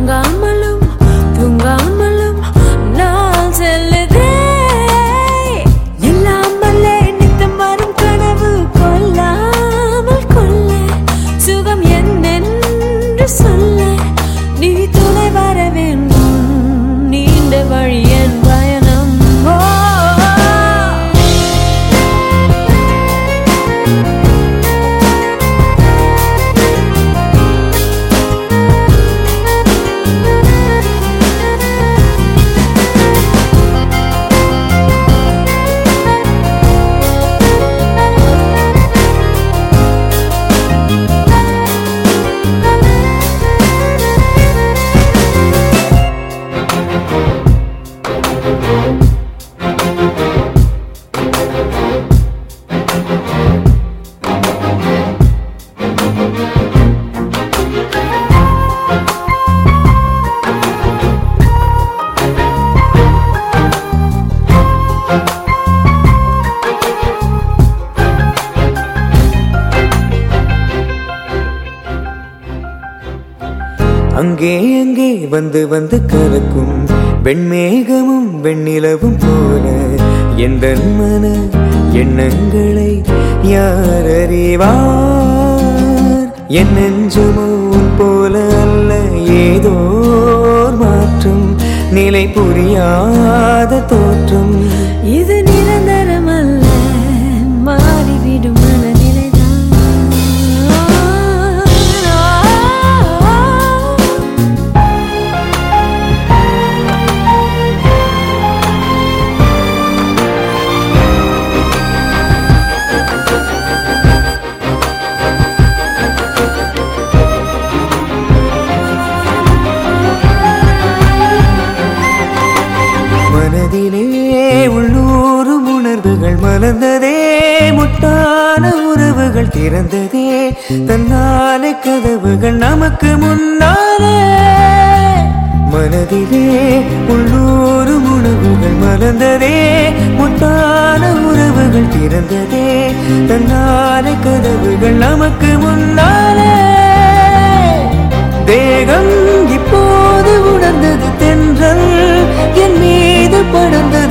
உறங்காமலும் தூங்காமலும் நாள் செல்லுதே இல்லாமலே நித்தம் வரும் கனவு கொல்லாமல் கொல்ல சுகம் என்னென்று சொல்ல நீ துணை வர வேண்டும் நீண்ட வழி என் பயணம் ஓ அங்கே அங்கே வந்து வந்து கலக்கும் வெண்மேகமும் வெண்ணிலவும் போல எந்த மன எண்ணங்களை யார் அறிவார் என் நெஞ்சமோ உன் போல அல்ல ஏதோ ஓர் மாற்றம் நிலை புரியாத தோற்றம் இது நிரந்தரமல்ல மாறிவிடும் மனநிலைதான் மனதிலே உள்ளூரும் உணர்வுகள் மலர்ந்ததே முட்டான உறவுகள் திறந்ததே தன்னாலே கதவுகள் நமக்கு முன்னாலே மனதிலே உள்ளூரும் உணர்வுகள் மலர்ந்ததே முட்டான உறவுகள் திறந்ததே தன்னாலே கதவுகள் நமக்கு முன்னாலே தேகம் இப்போது உணர்ந்தது தென்றல் என் மீது படர்ந்தது